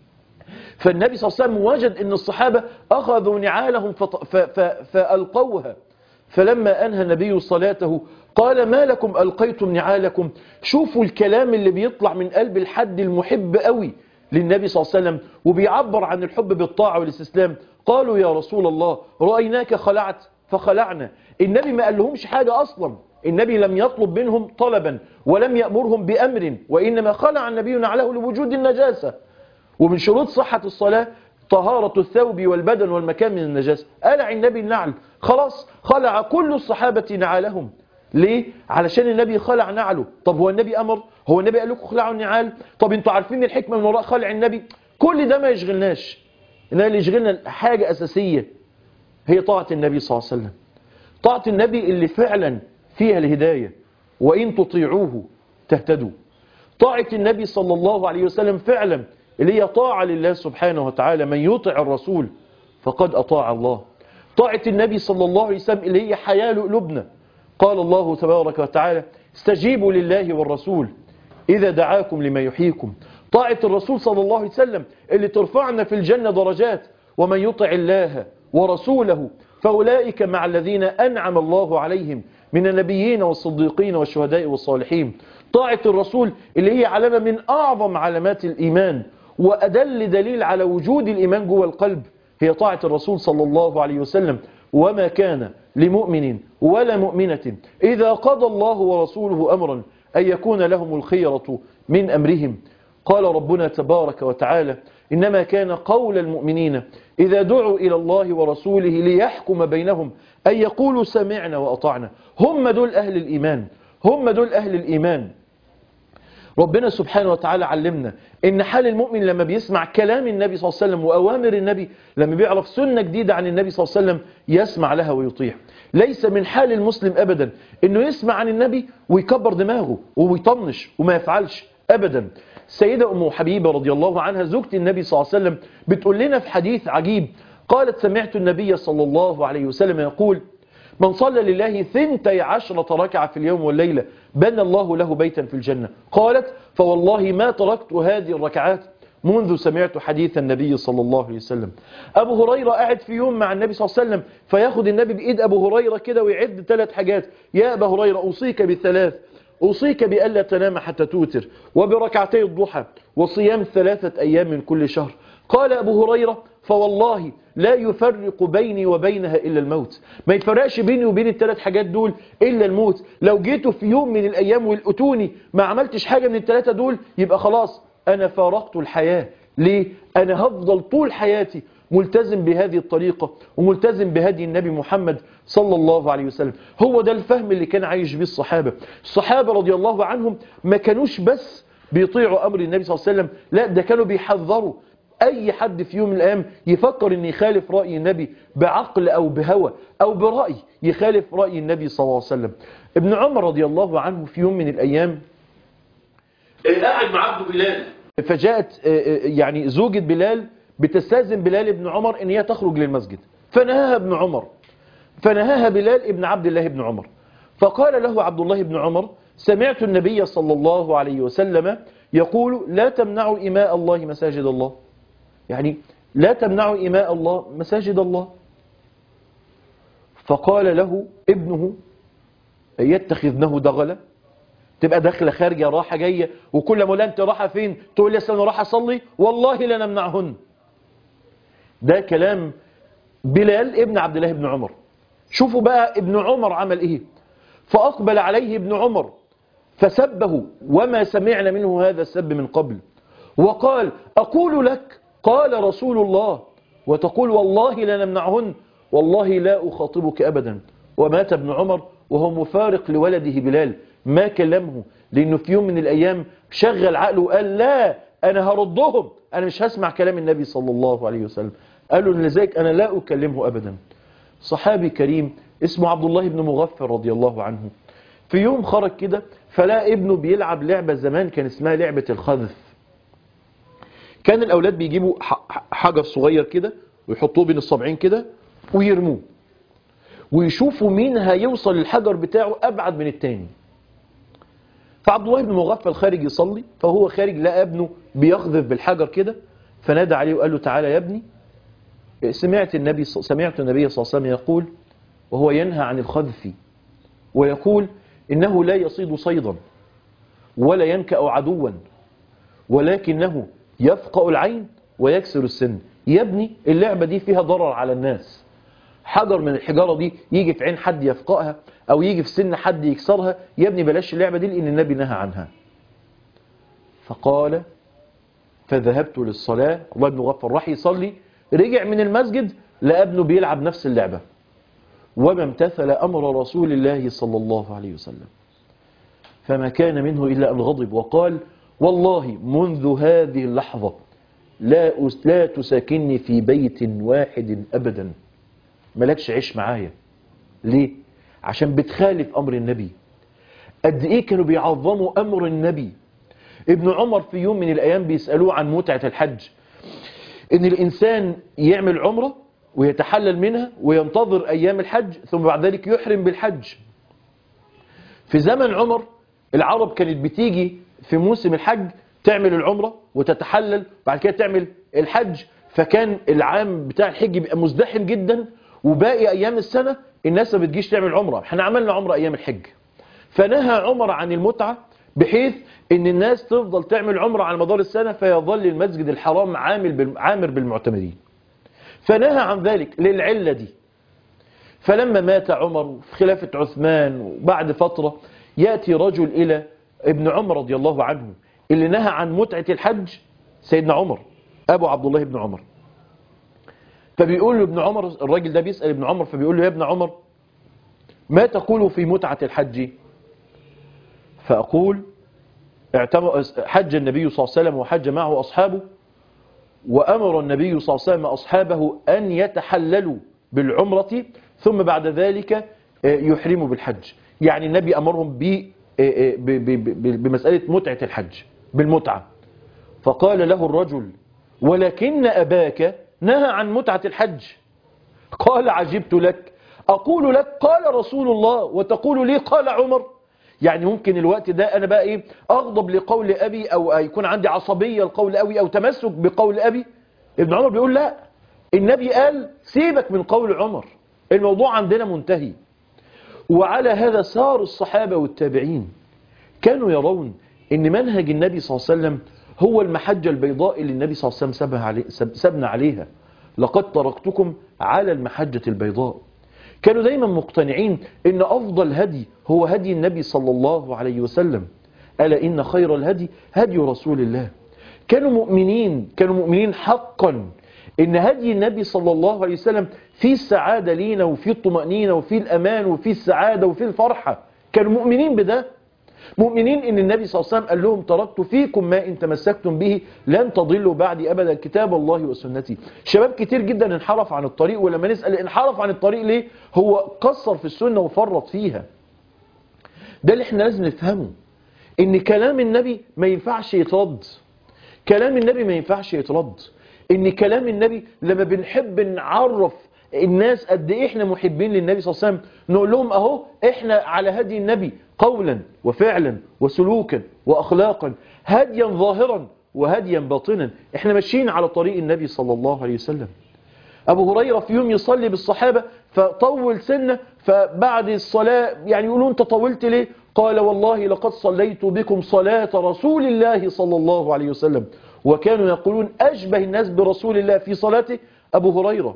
فالنبي صلى الله عليه وسلم وجد أن الصحابة أخذوا نعالهم فط- ف- ف- فألقوها فلما أنهى النبي صلاته قال ما لكم ألقيتم نعالكم شوفوا الكلام اللي بيطلع من قلب الحد المحب قوي للنبي صلى الله عليه وسلم وبيعبر عن الحب بالطاعة والاستسلام قالوا يا رسول الله رأيناك خلعت فخلعنا النبي ما قال لهمش حاجة أصلا النبي لم يطلب منهم طلبا ولم يأمرهم بأمر وإنما خلع النبي نعله لوجود النجاسة ومن شروط صحة الصلاة طهارة الثوب والبدن والمكان من النجاسة قلع النبي النعل خلاص خلع كل الصحابة نعالهم ليه؟ علشان النبي خلع نعله طب هو النبي أمر هو النبي قال لكم خلعوا النعال طب انتوا عارفين الحكمة من وراء خلع النبي كل ده ما يشغلناش إنما اللي يشغلنا حاجة أساسية هي طاعة النبي صلى الله عليه وسلم طاعة النبي اللي فعلا فيها الهداية وإن تطيعوه تهتدوا طاعة النبي صلى الله عليه وسلم فعلا اللي هي طاعة لله سبحانه وتعالى من يطع الرسول فقد أطاع الله طاعة النبي صلى الله عليه وسلم اللي هي حياة قلوبنا قال الله تبارك وتعالى استجيبوا لله والرسول إذا دعاكم لما يحييكم طاعة الرسول صلى الله عليه وسلم اللي ترفعنا في الجنة درجات ومن يطع الله ورسوله فأولئك مع الذين أنعم الله عليهم من النبيين والصديقين والشهداء والصالحين طاعة الرسول اللي هي علامة من أعظم علامات الإيمان وأدل دليل على وجود الإيمان جوه القلب هي طاعة الرسول صلى الله عليه وسلم وما كان لمؤمن ولا مؤمنة إذا قضى الله ورسوله أمرا أن يكون لهم الخيرة من أمرهم قال ربنا تبارك وتعالى إنما كان قول المؤمنين إذا دعوا إلى الله ورسوله ليحكم بينهم أن يقولوا سمعنا وأطعنا هم دول أهل الإيمان هم دول أهل الإيمان ربنا سبحانه وتعالى علمنا ان حال المؤمن لما بيسمع كلام النبي صلى الله عليه وسلم واوامر النبي لما بيعرف سنة جديدة عن النبي صلى الله عليه وسلم يسمع لها ويطيع ليس من حال المسلم ابدا انه يسمع عن النبي ويكبر دماغه ويطنش وما يفعلش ابدا السيدة ام حبيبة رضي الله عنها زوجة النبي صلى الله عليه وسلم بتقول لنا في حديث عجيب قالت سمعت النبي صلى الله عليه وسلم يقول من صلى لله ثنتي عشرة ركعة في اليوم والليلة بنى الله له بيتا في الجنة قالت فوالله ما تركت هذه الركعات منذ سمعت حديث النبي صلى الله عليه وسلم أبو هريرة قاعد في يوم مع النبي صلى الله عليه وسلم فياخد النبي بإيد أبو هريرة كده ويعد ثلاث حاجات يا أبا هريرة أوصيك بالثلاث أوصيك بألا تنام حتى توتر وبركعتي الضحى وصيام ثلاثة أيام من كل شهر قال أبو هريرة فوالله لا يفرق بيني وبينها إلا الموت ما يفرقش بيني وبين الثلاث حاجات دول إلا الموت لو جيتوا في يوم من الأيام والأتوني ما عملتش حاجة من الثلاثة دول يبقى خلاص أنا فارقت الحياة ليه؟ أنا هفضل طول حياتي ملتزم بهذه الطريقة وملتزم بهدي النبي محمد صلى الله عليه وسلم هو ده الفهم اللي كان عايش بيه الصحابة الصحابة رضي الله عنهم ما كانوش بس بيطيعوا أمر النبي صلى الله عليه وسلم لا ده كانوا بيحذروا أي حد في يوم من الأيام يفكر أن يخالف رأي النبي بعقل أو بهوى أو برأي يخالف رأي النبي صلى الله عليه وسلم ابن عمر رضي الله عنه في يوم من الأيام قاعد مع عبد بلال فجاءت يعني زوجة بلال بتستاذن بلال ابن عمر ان هي تخرج للمسجد فنهاها ابن عمر فنهاها بلال ابن عبد الله ابن عمر فقال له عبد الله بن عمر سمعت النبي صلى الله عليه وسلم يقول لا تمنعوا إماء الله مساجد الله يعني لا تمنعوا إماء الله مساجد الله فقال له ابنه يتخذنه دغلا تبقى داخله خارجه راحه جايه وكل ما انت راحه فين تقول لي انا راح اصلي والله لا نمنعهن ده كلام بلال ابن عبد الله بن عمر شوفوا بقى ابن عمر عمل ايه فأقبل عليه ابن عمر فسبه وما سمعنا منه هذا السب من قبل وقال أقول لك قال رسول الله وتقول والله لا نمنعهن والله لا أخاطبك أبدا ومات ابن عمر وهو مفارق لولده بلال ما كلمه لأنه في يوم من الأيام شغل عقله وقال لا أنا هردهم أنا مش هسمع كلام النبي صلى الله عليه وسلم قالوا لذلك أنا لا أكلمه أبدا صحابي كريم اسمه عبد الله بن مغفر رضي الله عنه في يوم خرج كده فلا ابنه بيلعب لعبة زمان كان اسمها لعبة الخذف كان الأولاد بيجيبوا حجر صغير كده ويحطوه بين الصبعين كده ويرموه ويشوفوا مين هيوصل الحجر بتاعه أبعد من التاني فعبد الله بن مغفل خارج يصلي فهو خارج لقى ابنه بيقذف بالحجر كده فنادى عليه وقال له تعالى يا ابني سمعت النبي سمعت النبي صلى الله عليه وسلم يقول وهو ينهى عن الخذف ويقول إنه لا يصيد صيدا ولا ينكأ عدوا ولكنه يفقأ العين ويكسر السن يا ابني اللعبة دي فيها ضرر على الناس حجر من الحجارة دي يجي في عين حد يفقأها أو يجي في سن حد يكسرها يا ابني بلاش اللعبة دي لأن النبي نهى عنها فقال فذهبت للصلاة الله بن غفر راح يصلي رجع من المسجد لقى ابنه بيلعب نفس اللعبة وما امتثل أمر رسول الله صلى الله عليه وسلم فما كان منه إلا أن غضب وقال والله منذ هذه اللحظة لا لا تساكنني في بيت واحد أبدا ملكش عيش معايا ليه؟ عشان بتخالف أمر النبي قد إيه كانوا بيعظموا أمر النبي ابن عمر في يوم من الأيام بيسألوه عن متعة الحج إن الإنسان يعمل عمره ويتحلل منها وينتظر أيام الحج ثم بعد ذلك يحرم بالحج في زمن عمر العرب كانت بتيجي في موسم الحج تعمل العمرة وتتحلل بعد كده تعمل الحج فكان العام بتاع الحج بيبقى مزدحم جدا وباقي أيام السنة الناس ما بتجيش تعمل عمرة احنا عملنا عمرة أيام الحج فنهى عمر عن المتعة بحيث ان الناس تفضل تعمل عمرة على مدار السنة فيظل المسجد الحرام عامل عامر بالمعتمرين فنهى عن ذلك للعلة دي فلما مات عمر في خلافة عثمان وبعد فترة يأتي رجل إلى ابن عمر رضي الله عنه اللي نهى عن متعة الحج سيدنا عمر أبو عبد الله بن عمر فبيقول له ابن عمر الراجل ده بيسأل ابن عمر فبيقول له يا ابن عمر ما تقول في متعة الحج فأقول حج النبي صلى الله عليه وسلم وحج معه أصحابه وأمر النبي صلى الله عليه وسلم أصحابه أن يتحللوا بالعمرة ثم بعد ذلك يحرموا بالحج يعني النبي أمرهم بمسألة متعة الحج بالمتعة فقال له الرجل ولكن أباك نهى عن متعة الحج قال عجبت لك أقول لك قال رسول الله وتقول لي قال عمر يعني ممكن الوقت ده أنا بقى إيه أغضب لقول أبي أو يكون عندي عصبية لقول أبي أو تمسك بقول أبي ابن عمر بيقول لا النبي قال سيبك من قول عمر الموضوع عندنا منتهي وعلى هذا سار الصحابة والتابعين كانوا يرون ان منهج النبي صلى الله عليه وسلم هو المحجة البيضاء اللي النبي صلى الله عليه وسلم عليه سبنا عليها لقد تركتكم على المحجة البيضاء كانوا دايما مقتنعين ان افضل هدي هو هدي النبي صلى الله عليه وسلم ألا إن خير الهدي هدي رسول الله كانوا مؤمنين كانوا مؤمنين حقا ان هدي النبي صلى الله عليه وسلم فيه السعادة لينا وفيه الطمأنينة وفيه الأمان وفيه السعادة وفيه الفرحة كانوا مؤمنين بده مؤمنين ان النبي صلى الله عليه وسلم قال لهم تركت فيكم ما ان تمسكتم به لن تضلوا بعدي ابدا كتاب الله وسنتي شباب كتير جدا انحرف عن الطريق ولما نسأل انحرف عن الطريق ليه هو قصر في السنة وفرط فيها ده اللي احنا لازم نفهمه ان كلام النبي ما ينفعش يترد كلام النبي ما ينفعش يترد ان كلام النبي لما بنحب نعرف الناس قد ايه احنا محبين للنبي صلى الله عليه وسلم نقول لهم اهو احنا على هدي النبي قولا وفعلا وسلوكا واخلاقا هديا ظاهرا وهديا باطنا احنا ماشيين على طريق النبي صلى الله عليه وسلم ابو هريره في يوم يصلي بالصحابه فطول سنه فبعد الصلاه يعني يقولوا انت طولت ليه قال والله لقد صليت بكم صلاه رسول الله صلى الله عليه وسلم وكانوا يقولون اشبه الناس برسول الله في صلاته ابو هريره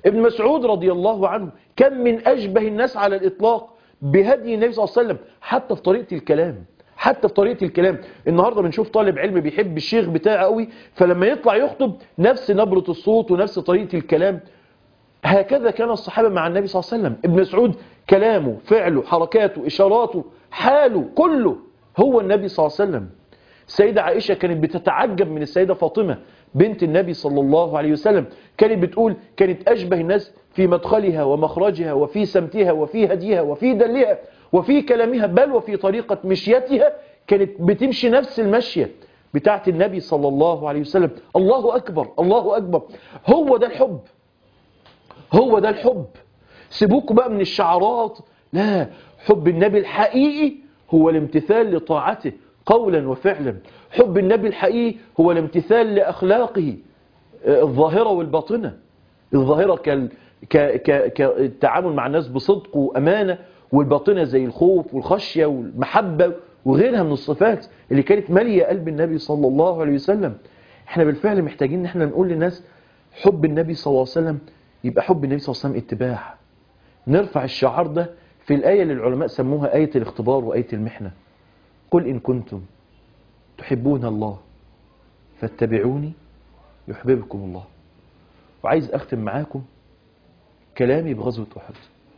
ابن مسعود رضي الله عنه كان من أشبه الناس على الإطلاق بهدي النبي صلى الله عليه وسلم حتى في طريقة الكلام حتى في طريقة الكلام النهاردة بنشوف طالب علم بيحب الشيخ بتاعه قوي فلما يطلع يخطب نفس نبرة الصوت ونفس طريقة الكلام هكذا كان الصحابة مع النبي صلى الله عليه وسلم ابن مسعود كلامه فعله حركاته إشاراته حاله كله هو النبي صلى الله عليه وسلم السيدة عائشة كانت بتتعجب من السيدة فاطمة بنت النبي صلى الله عليه وسلم كانت بتقول كانت أشبه الناس في مدخلها ومخرجها وفي سمتها وفي هديها وفي دلها وفي كلامها بل وفي طريقة مشيتها كانت بتمشي نفس المشية بتاعت النبي صلى الله عليه وسلم الله أكبر الله أكبر هو ده الحب هو ده الحب سيبوكوا بقى من الشعارات لا حب النبي الحقيقي هو الامتثال لطاعته قولا وفعلا حب النبي الحقيقي هو الامتثال لأخلاقه آه، الظاهرة والباطنة الظاهرة كال- ك- ك- كالتعامل مع الناس بصدق وأمانة والباطنة زي الخوف والخشية والمحبة وغيرها من الصفات اللي كانت مالية قلب النبي صلى الله عليه وسلم احنا بالفعل محتاجين ان احنا نقول للناس حب النبي صلى الله عليه وسلم يبقى حب النبي صلى الله عليه وسلم اتباع نرفع الشعار ده في الآية اللي العلماء سموها آية الاختبار وآية المحنة قل إن كنتم تحبون الله فاتبعوني يحببكم الله وعايز أختم معاكم كلامي بغزوة أحد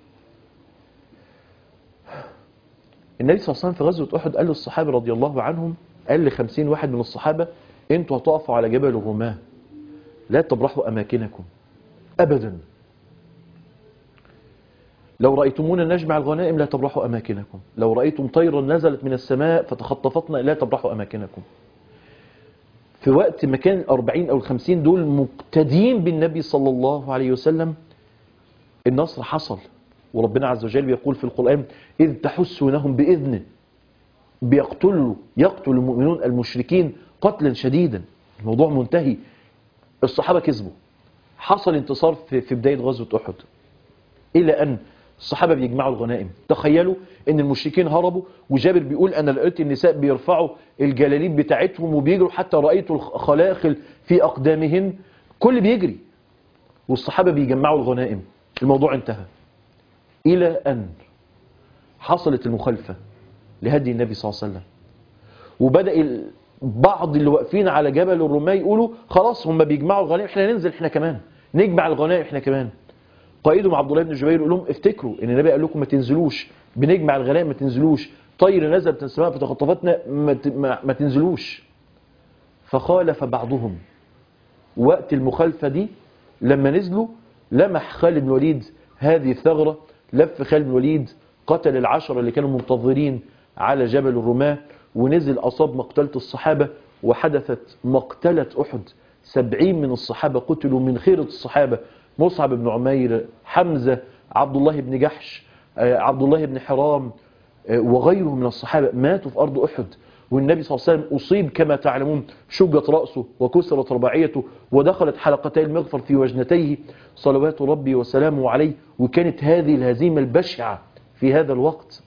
النبي صلى الله عليه وسلم في غزوة أحد قال للصحابة رضي الله عنهم قال لخمسين واحد من الصحابة انتوا هتقفوا على جبل الرماة لا تبرحوا أماكنكم أبدا لو رأيتمونا نجمع الغنائم لا تبرحوا أماكنكم لو رأيتم طيرا نزلت من السماء فتخطفتنا لا تبرحوا أماكنكم في وقت ما كان الأربعين أو الخمسين دول مقتدين بالنبي صلى الله عليه وسلم النصر حصل وربنا عز وجل يقول في القرآن إذ تحسونهم بإذنه بيقتلوا يقتل المؤمنون المشركين قتلا شديدا الموضوع منتهي الصحابة كسبوا حصل انتصار في في بداية غزوة أحد إلى أن الصحابة بيجمعوا الغنائم تخيلوا أن المشركين هربوا وجابر بيقول أنا لقيت النساء بيرفعوا الجلاليب بتاعتهم وبيجروا حتى رأيت الخلاخل في أقدامهن كل بيجري والصحابة بيجمعوا الغنائم الموضوع انتهى إلى أن حصلت المخالفة لهدي النبي صلى الله عليه وسلم وبدأ ال- بعض اللي واقفين على جبل الرماة يقولوا خلاص هم بيجمعوا الغنائم احنا ننزل احنا كمان نجمع الغنائم احنا كمان قائدهم عبد الله بن الجبير يقول لهم افتكروا ان النبي قال لكم ما تنزلوش بنجمع الغنائم ما تنزلوش طير نزل من السماء فتخطفتنا ما, ت- ما, ما تنزلوش فخالف بعضهم وقت المخالفة دي لما نزلوا لمح خالد بن الوليد هذه الثغرة لف خالد بن الوليد قتل العشرة اللي كانوا منتظرين على جبل الرماة ونزل أصاب مقتلة الصحابة وحدثت مقتلة أحد سبعين من الصحابة قتلوا من خيرة الصحابة مصعب بن عمير حمزة عبد الله بن جحش آه، عبد الله بن حرام آه، وغيرهم من الصحابة ماتوا في أرض أحد والنبي صلى الله عليه وسلم أصيب كما تعلمون شجت رأسه وكسرت رباعيته ودخلت حلقتي المغفر في وجنتيه صلوات ربي وسلامه عليه وكانت هذه الهزيمة البشعة في هذا الوقت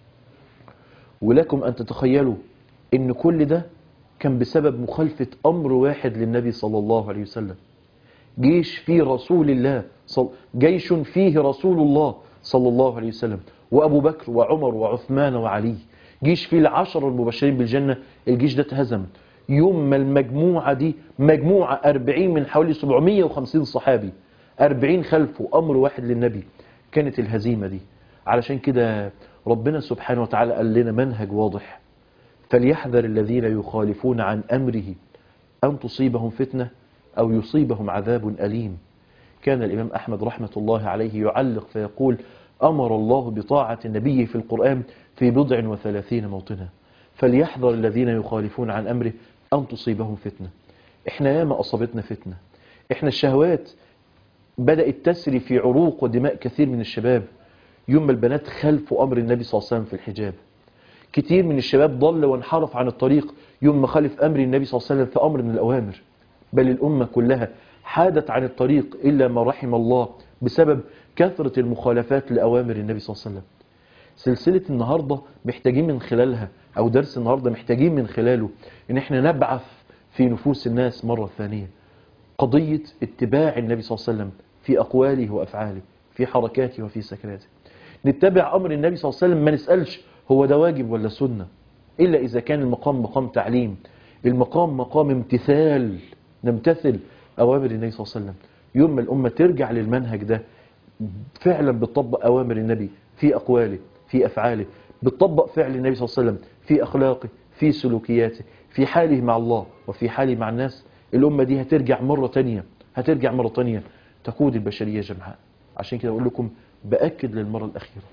ولكم أن تتخيلوا أن كل ده كان بسبب مخالفة أمر واحد للنبي صلى الله عليه وسلم جيش فيه رسول الله صل... جيش فيه رسول الله صلى الله عليه وسلم وأبو بكر وعمر وعثمان وعلي جيش فيه العشر المبشرين بالجنة الجيش ده اتهزم يوم ما المجموعة دي مجموعة 40 من حوالي 750 صحابي 40 خلفوا أمر واحد للنبي كانت الهزيمة دي علشان كده ربنا سبحانه وتعالى قال لنا منهج واضح فليحذر الذين يخالفون عن أمره أن تصيبهم فتنة أو يصيبهم عذاب أليم كان الإمام أحمد رحمة الله عليه يعلق فيقول أمر الله بطاعة النبي في القرآن في بضع وثلاثين موطنا فليحذر الذين يخالفون عن أمره أن تصيبهم فتنة إحنا ياما أصابتنا فتنة إحنا الشهوات بدأت تسري في عروق ودماء كثير من الشباب يوم ما البنات خلفوا أمر النبي صلى الله عليه وسلم في الحجاب كتير من الشباب ضل وانحرف عن الطريق يوم ما خالف أمر النبي صلى الله عليه وسلم في أمر من الأوامر بل الأمة كلها حادت عن الطريق إلا ما رحم الله بسبب كثرة المخالفات لأوامر النبي صلى الله عليه وسلم سلسلة النهاردة محتاجين من خلالها أو درس النهاردة محتاجين من خلاله إن احنا نبعث في نفوس الناس مرة ثانية قضية اتباع النبي صلى الله عليه وسلم في أقواله وأفعاله في حركاته وفي سكناته نتبع أمر النبي صلى الله عليه وسلم ما نسألش هو ده واجب ولا سنة إلا إذا كان المقام مقام تعليم المقام مقام امتثال نمتثل أوامر النبي صلى الله عليه وسلم يوم ما الأمة ترجع للمنهج ده فعلا بتطبق أوامر النبي في أقواله في أفعاله بتطبق فعل النبي صلى الله عليه وسلم في أخلاقه في سلوكياته في حاله مع الله وفي حاله مع الناس الأمة دي هترجع مرة تانية هترجع مرة تانية تقود البشرية جمعاء عشان كده أقول لكم بأكد للمرة الأخيرة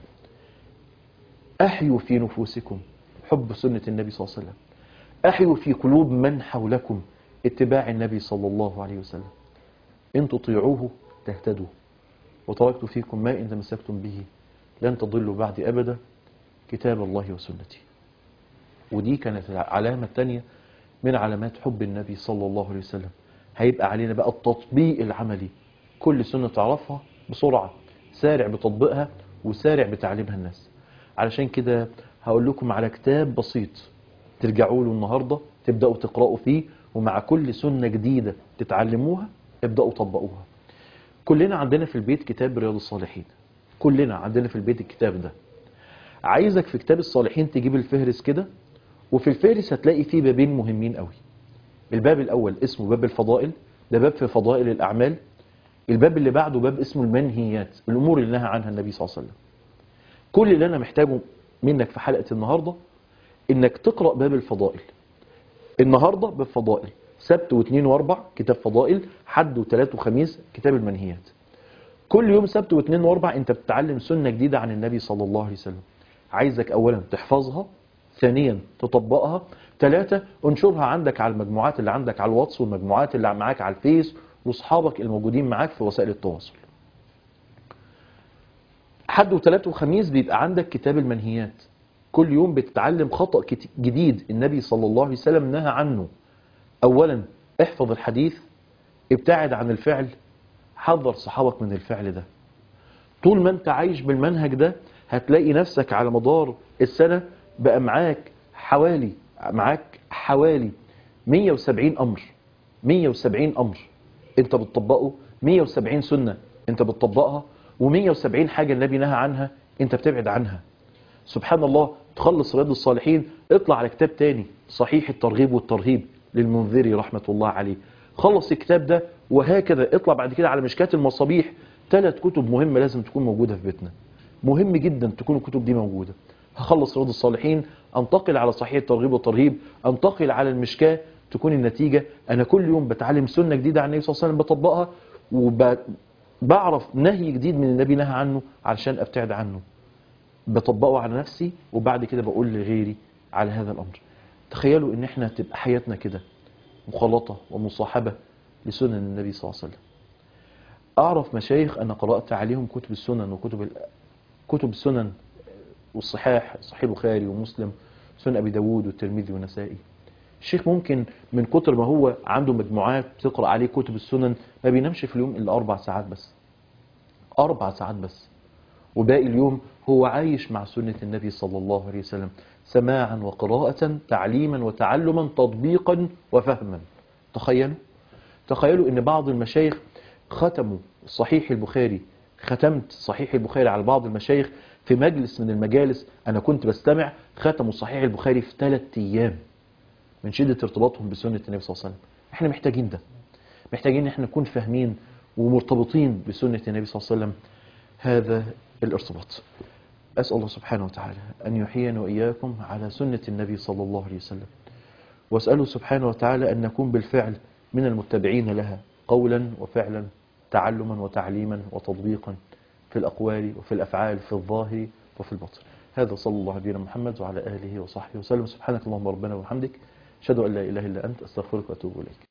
أحيوا في نفوسكم حب سنة النبي صلى الله عليه وسلم أحيوا في قلوب من حولكم اتباع النبي صلى الله عليه وسلم إن تطيعوه تهتدوا وتركت فيكم ما إن تمسكتم به لن تضلوا بعد أبدا كتاب الله وسنتي ودي كانت العلامة الثانية من علامات حب النبي صلى الله عليه وسلم هيبقى علينا بقى التطبيق العملي كل سنة تعرفها بسرعة سارع بتطبيقها وسارع بتعليمها الناس علشان كده هقول لكم على كتاب بسيط ترجعوا له النهاردة تبدأوا تقرأوا فيه ومع كل سنة جديدة تتعلموها ابدأوا طبقوها كلنا عندنا في البيت كتاب رياض الصالحين كلنا عندنا في البيت الكتاب ده عايزك في كتاب الصالحين تجيب الفهرس كده وفي الفهرس هتلاقي فيه بابين مهمين قوي الباب الأول اسمه باب الفضائل ده باب في فضائل الأعمال الباب اللي بعده باب اسمه المنهيات الأمور اللي نهى عنها النبي صلى الله عليه وسلم كل اللي أنا محتاجه منك في حلقة النهاردة إنك تقرأ باب الفضائل النهاردة باب فضائل سبت واثنين واربع كتاب فضائل حد وثلاث وخميس كتاب المنهيات كل يوم سبت واثنين واربع انت بتتعلم سنة جديدة عن النبي صلى الله عليه وسلم عايزك اولا تحفظها ثانيا تطبقها ثلاثة انشرها عندك على المجموعات اللي عندك على الواتس والمجموعات اللي معاك على الفيس واصحابك الموجودين معاك في وسائل التواصل حد وثلاث وخميس بيبقى عندك كتاب المنهيات كل يوم بتتعلم خطأ كت- جديد النبي صلى الله عليه وسلم نهى عنه اولا احفظ الحديث ابتعد عن الفعل حذر صحابك من الفعل ده طول ما انت عايش بالمنهج ده هتلاقي نفسك على مدار السنة بقى معاك حوالي معاك حوالي 170 امر 170 امر انت بتطبقه 170 سنة انت بتطبقها و170 حاجة النبي نهى عنها انت بتبعد عنها سبحان الله تخلص رياض الصالحين اطلع على كتاب تاني صحيح الترغيب والترهيب للمنذري رحمة الله عليه خلص الكتاب ده وهكذا اطلع بعد كده على مشكات المصابيح ثلاث كتب مهمة لازم تكون موجودة في بيتنا مهم جدا تكون الكتب دي موجودة هخلص رياض الصالحين انتقل على صحيح الترغيب والترهيب انتقل على المشكاة تكون النتيجة انا كل يوم بتعلم سنة جديدة عن النبي صلى الله عليه وسلم بطبقها وبعرف نهي جديد من النبي نهى عنه علشان ابتعد عنه بطبقه على نفسي وبعد كده بقول لغيري على هذا الامر تخيلوا ان احنا تبقى حياتنا كده مخالطة ومصاحبة لسنن النبي صلى الله عليه وسلم اعرف مشايخ انا قرأت عليهم كتب السنن وكتب ال- كتب السنن والصحاح صحيح البخاري ومسلم سنن ابي داود والترمذي والنسائي الشيخ ممكن من كتر ما هو عنده مجموعات بتقرأ عليه كتب السنن ما بينامش في اليوم الا اربع ساعات بس اربع ساعات بس وباقي اليوم هو عايش مع سنة النبي صلى الله عليه وسلم سماعا وقراءة تعليما وتعلما تطبيقا وفهما تخيلوا تخيلوا ان بعض المشايخ ختموا صحيح البخاري ختمت صحيح البخاري على بعض المشايخ في مجلس من المجالس انا كنت بستمع ختموا صحيح البخاري في ثلاث ايام من شدة ارتباطهم بسنة النبي صلى الله عليه وسلم احنا محتاجين ده محتاجين ان احنا نكون فاهمين ومرتبطين بسنة النبي صلى الله عليه وسلم هذا الارتباط أسأل الله سبحانه وتعالى أن يحيينا وإياكم على سنة النبي صلى الله عليه وسلم وأسأله سبحانه وتعالى أن نكون بالفعل من المتبعين لها قولا وفعلا تعلما وتعليما وتطبيقا في الأقوال وفي الأفعال في الظاهر وفي الباطن هذا صلى الله على نبينا محمد وعلى آله وصحبه وسلم سبحانك اللهم ربنا وبحمدك أشهد أن لا إله إلا أنت أستغفرك وأتوب إليك